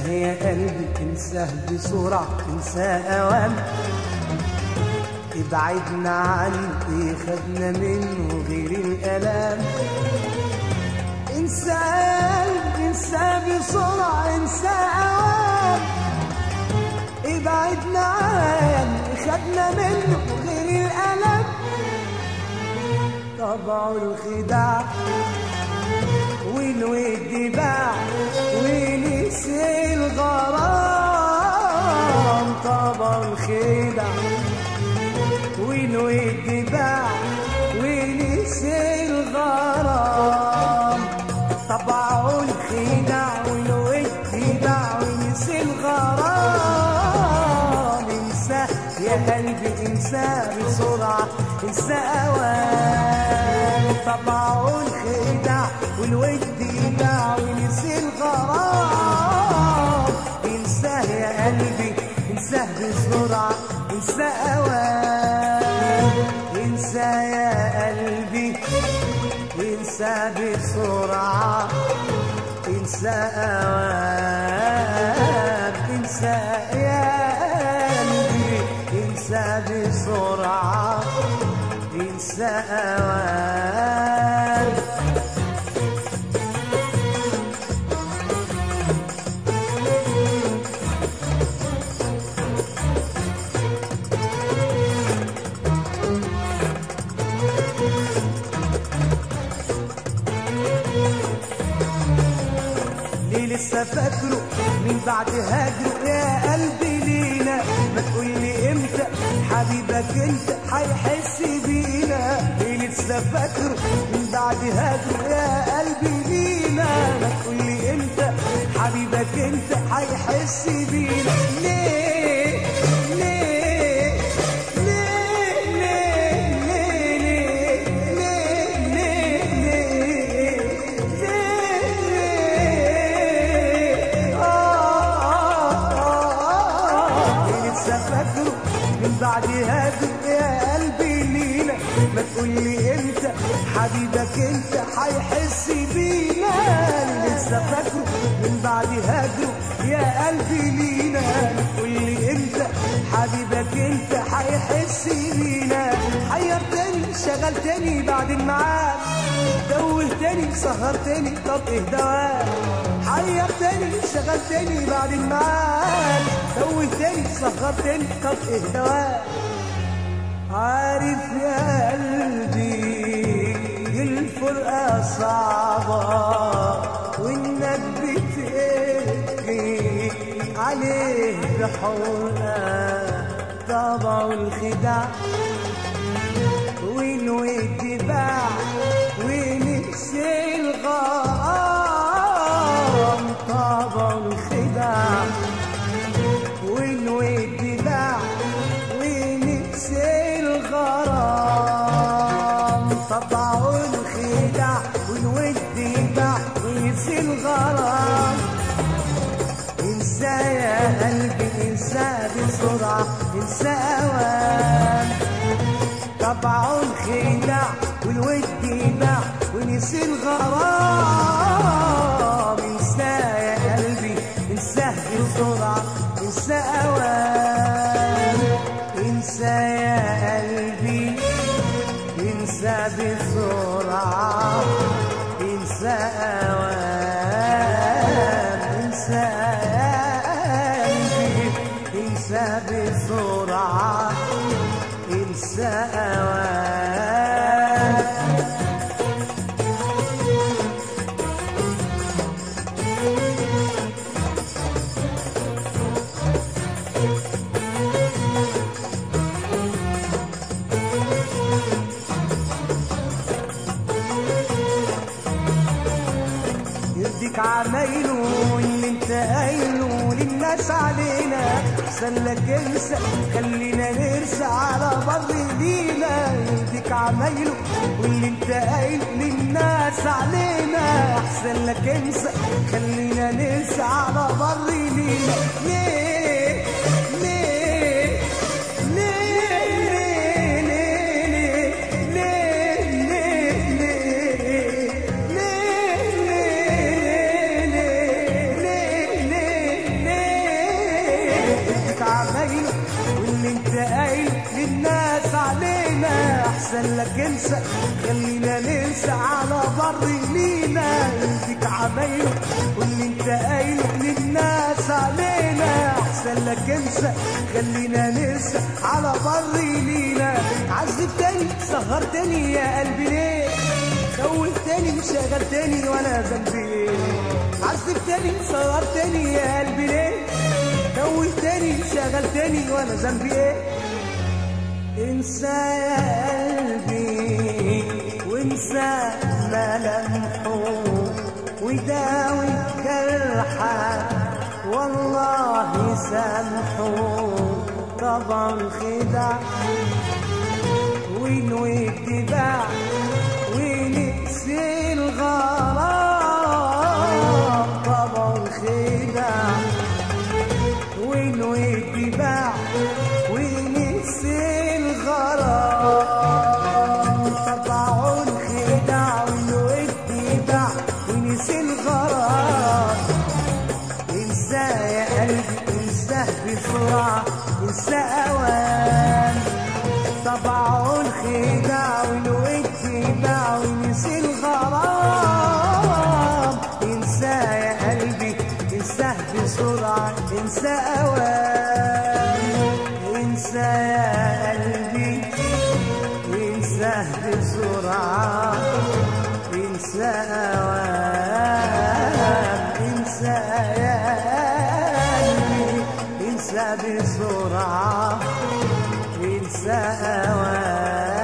انساه يا قلبي انساه بسرعة انساه اوام ابعدنا عنه ايه خدنا منه غير الالام انسى يا قلبي انساه بسرعة انساه اوام ابعدنا عنه خدنا منه غير الالام طبع الخداع والود باع ونسي الغرام طبع الخدع والود باع ونسي الغرام طبع الخدع والود باع ونسي الغرام انساه يا قلبي انساه بسرعة انساه اوان طبع الخدع والود باع ونسي الغرام انساه يا قلبي انساه بسرعة انساه اوان انسى يا قلبي انسى بسرعة انسى اوان انسى يا قلبي انسى بسرعة انسى اوان ليه لسه فاكره من بعد هاجره يا قلبي لينا ما تقول لي امتى حبيبك انت هيحس بينا ليه لسه فاكره من بعد هاجره يا قلبي لينا ما تقول لي امتى حبيبك انت هيحس بينا ليه ليه ليه ليه ليه ليه ليه ليه لسه فاكره من بعد هاجر يا قلبي لينا ما تقول لي امتى حبيبك انت هيحس بينا لسه فاكره من بعد هاجر يا قلبي لينا ما تقول لي امتى حبيبك انت هيحس بينا حيرتني شغلتني بعد الميعاد دوهتني سهرتني طب ايه دواء حيرتني شغلتني بعد الميعاد دوهتني سهرتني طب ايه دواء عارف يا قلبي الفرقة صعبة وانك بتبكي عليه بحرقة طبع الخداع والود باع ونسي الغرام طبع الخداع والود باع ونسي الغرام طبع الخداع والود باع ونسي الغرام انسى يا قلبي انسى بسرعة انسى اوان طبع الخداع والود باع ونسي الغرام انسى يا قلبي انساه بسرعة انسى اوان انسى يا قلبي انسى بسرعة انسى اوان انسى يا قلبي انسى بسرعة انسى اوان يرضيك عمايله اللي انت قايله للناس علينا احسن لك انسى خلينا نرسى على بر لينا يرضيك عمايله واللي انت قايله للناس علينا احسن لك انسى خلينا نرسى على بر لينا ليه ليه ليه ليه ليه ليه ليه ليه ليه احسن لك انسى خلينا ننسى على بر لينا يديك عمايله واللي انت قايله للناس علينا احسن لك انسى خلينا ننسى على بر لينا عذبتني سهرتني يا قلبي ليه خوفتني شغلتني وانا ذنبي ايه عذبتني سهرتني يا قلبي ليه خوفتني شغلتني وانا ذنبي ايه انسى يا قلبي وانسى ملامحه وداوي جرحك والله سامحه طبعا خدع ونوي اتباع ونقسي الغرام طبعا خدع ونوي اتباع ونقسي الغرام طبعا خدع ونوي اتباع ونسي الغرام انسى يا قلبي انساه بسرعة انسى اوان طبع الخداع والود باع ونسي الغرام انسى يا قلبي انساه بسرعة انسى اوان انسى يا قلبي انساه بسرعة انسى اوان انسى يا قلبي انسى بسرعة انسى اوان